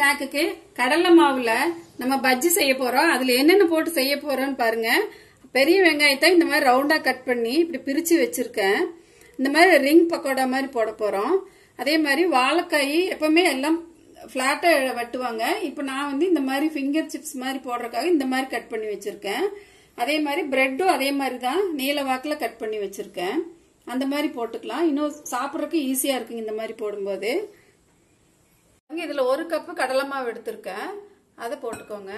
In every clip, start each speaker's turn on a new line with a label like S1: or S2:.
S1: ஸ்நாக்குக்கு கடலை மாவுல நம்ம பஜ்ஜி செய்ய போறோம் அதுல என்னென்ன போட்டு செய்ய போறோம்னு பாருங்க பெரிய வெங்காயத்தை இந்த மாதிரி ரவுண்டா கட் பண்ணி இப்படி பிரிச்சு வச்சிருக்கேன் இந்த மாதிரி ரிங் பக்கோடா மாதிரி போட போறோம் அதே மாதிரி வாழைக்காய் எப்பவுமே எல்லாம் ஃபிளாட்டா வெட்டுவாங்க இப்போ நான் வந்து இந்த மாதிரி ஃபிங்கர் சிப்ஸ் மாதிரி போடுறதுக்காக இந்த மாதிரி கட் பண்ணி வச்சிருக்கேன் அதே மாதிரி பிரெட்டும் அதே மாதிரி தான் நீல வாக்கில் கட் பண்ணி வச்சிருக்கேன் அந்த மாதிரி போட்டுக்கலாம் இன்னும் சாப்பிட்றதுக்கு ஈஸியா இருக்குங்க இந்த மாதிரி போடும்போது பாருங்க, இதுல ஒரு கப்பு கடலை மாவு எடுத்திருக்கேன் அதை போட்டுக்கோங்க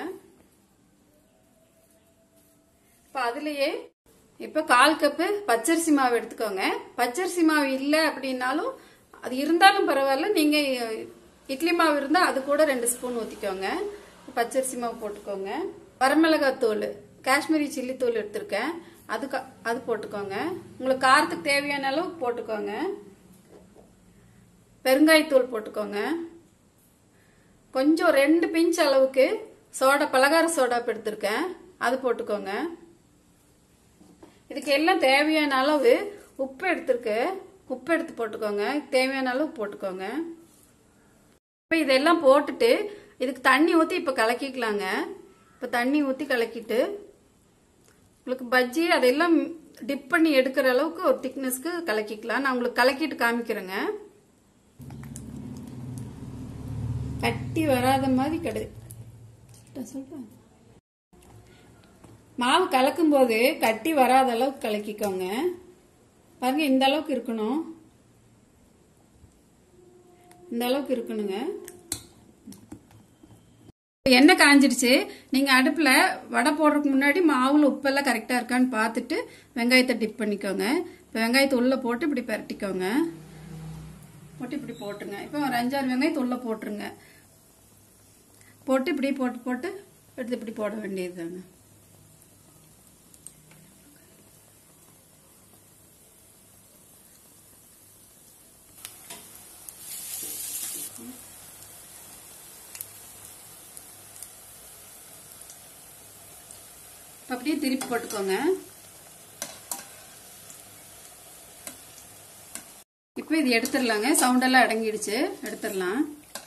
S1: இப்ப அதுலயே இப்ப கால் கப்பு பச்சரிசி மாவு எடுத்துக்கோங்க பச்சரிசி மாவு இல்ல அப்படின்னாலும் அது இருந்தாலும் பரவாயில்ல நீங்க இட்லி மாவு இருந்தா அது கூட ரெண்டு ஸ்பூன் ஊத்திக்கோங்க பச்சரிசி மாவு போட்டுக்கோங்க வரமிளகாய் தூள் காஷ்மீரி சில்லி தூள் எடுத்திருக்கேன் அது க- அது போட்டுக்கோங்க உங்களுக்கு காரத்துக்கு தேவையான அளவு போட்டுக்கோங்க பெருங்காயத்தூள் போட்டுக்கோங்க கொஞ்சம் ரெண்டு பிஞ்ச் அளவுக்கு சோடா பலகார சோடா எடுத்திருக்கேன் அது போட்டுக்கோங்க இதுக்கு எல்லாம் தேவையான அளவு உப்பு எடுத்திருக்கு உப்பு எடுத்து போட்டுக்கோங்க தேவையான அளவு போட்டுக்கோங்க இப்போ இதெல்லாம் போட்டுட்டு இதுக்கு தண்ணி ஊற்றி இப்போ கலக்கிக்கலாங்க இப்போ தண்ணி ஊற்றி கலக்கிட்டு உங்களுக்கு பஜ்ஜி அதெல்லாம் டிப் பண்ணி எடுக்கிற அளவுக்கு ஒரு திக்னஸ்க்கு கலக்கிக்கலாம் நான் உங்களுக்கு கலக்கிட்டு காமிக்கிறேங்க கட்டி வராத மாதிரி கிடை சொல்றேன் மாவு கலக்கும் போது கட்டி வராத அளவுக்கு கலக்கிக்கோங்க பாருங்க இந்த அளவுக்கு இருக்கணும் இந்த அளவுக்கு இருக்கணுங்க எண்ணெய் காஞ்சிடுச்சு நீங்க அடுப்புல வடை போடுறதுக்கு முன்னாடி மாவுல உப்பெல்லாம் கரெக்டா இருக்கான்னு பார்த்துட்டு வெங்காயத்தை டிப் பண்ணிக்கோங்க இப்போ வெங்காயத்தை உள்ள போட்டு இப்படி பரட்டிக்கோங்க போட்டு இப்படி போட்டுருங்க இப்போ ஒரு அஞ்சாறு வெங்காயத்தை உள்ள போட்டுருங்க போட்டு இப்படி போட்டு போட்டு எடுத்து இப்படி போட வேண்டியதுதாங்க இப்ப அப்படியே திருப்பி போட்டுக்கோங்க இப்போ இது எடுத்துடலாங்க சவுண்ட் எல்லாம் அடங்கிடுச்சு எடுத்துடலாம்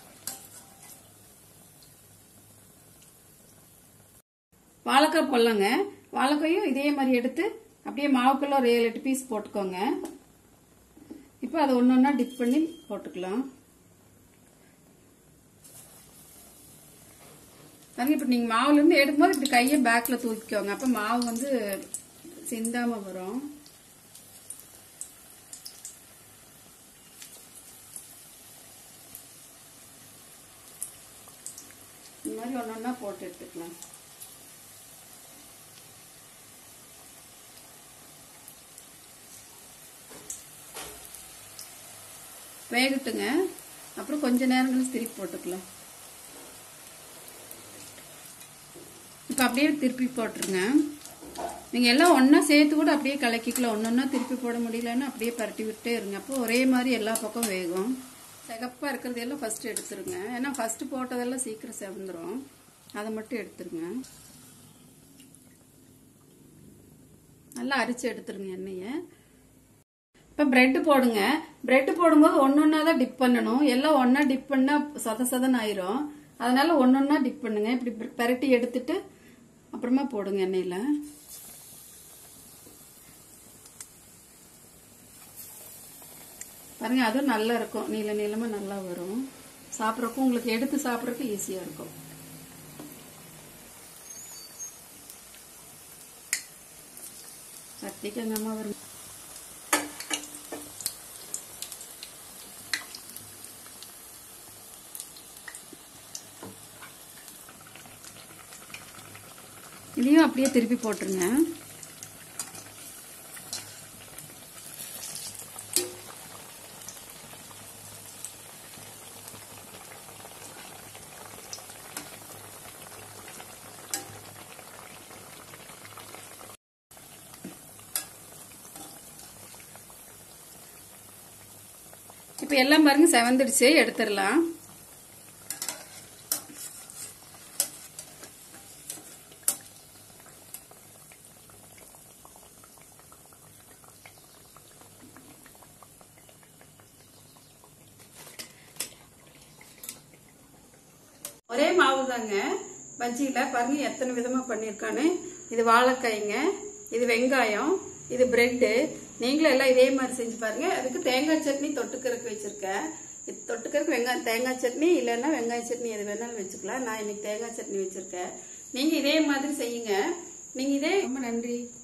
S1: வாழைக்காய் போடலாங்க வாழைக்காயும் இதே மாதிரி எடுத்து அப்படியே மாவுக்குள்ள ஒரு ஏழு எட்டு பீஸ் போட்டுக்கோங்க இப்போ அதை ஒன்று ஒன்றா டிப் பண்ணி போட்டுக்கலாம் பாருங்க இப்போ நீங்கள் மாவுலேருந்து எடுக்கும்போது இப்படி கையை பேக்கில் தூக்கிக்கோங்க அப்போ மாவு வந்து சிந்தாமல் வரும் இந்த மாதிரி ஒன்று ஒன்றா போட்டு எடுத்துக்கலாம் வேகட்டுங்க அப்புறம் கொஞ்ச நேரம் கழிச்சு திருப்பி போட்டுக்கலாம் இப்போ அப்படியே திருப்பி போட்டுருங்க நீங்கள் எல்லாம் ஒன்றா சேர்த்து கூட அப்படியே கலக்கிக்கலாம் ஒன்று ஒன்றா திருப்பி போட முடியலன்னா அப்படியே பரட்டி விட்டே இருங்க அப்போ ஒரே மாதிரி எல்லா பக்கம் வேகும் சிகப்பாக இருக்கிறதெல்லாம் ஃபஸ்ட்டு எடுத்துருங்க ஏன்னா ஃபஸ்ட்டு போட்டதெல்லாம் சீக்கிரம் செவந்துரும் அதை மட்டும் எடுத்துருங்க நல்லா அரிச்சு எடுத்துருங்க எண்ணெயை இப்போ பிரெட் போடுங்க பிரெட் போடும்போது ஒன்னொன்னா தான் டிப் பண்ணணும் எல்லாம் ஒண்ணா டிப் பண்ணா சத சதன் ஆயிரும் அதனால ஒன்னொன்னா டிப் பண்ணுங்க இப்படி பெரட்டி எடுத்துட்டு அப்புறமா போடுங்க எண்ணெயில பாருங்க அதுவும் நல்லா இருக்கும் நீல நீளமா நல்லா வரும் சாப்பிட்றக்கும் உங்களுக்கு எடுத்து சாப்பிட்றதுக்கு ஈஸியா இருக்கும் சக்திக்கு எங்க அம்மா வரும் இதையும் அப்படியே திருப்பி போட்டுருங்க இப்போ எல்லாம் பாருங்க செவந்துடுச்சு எடுத்துடலாம் மாவு தாங்க பஜ்ஜியில பாருங்க எத்தனை விதமா பண்ணியிருக்கான்னு இது வாழைக்காய்ங்க இது வெங்காயம் இது பிரெட்டு நீங்களும் எல்லாம் இதே மாதிரி செஞ்சு பாருங்க அதுக்கு தேங்காய் சட்னி தொட்டுக்கறதுக்கு வச்சிருக்கேன் இது தொட்டுக்கறதுக்கு வெங்காயம் தேங்காய் சட்னி இல்லைன்னா வெங்காய சட்னி எது வேணாலும் வச்சுக்கலாம் நான் இன்னைக்கு தேங்காய் சட்னி வச்சிருக்கேன் நீங்க இதே மாதிரி செய்யுங்க நீங்க இதே ரொம்ப நன்றி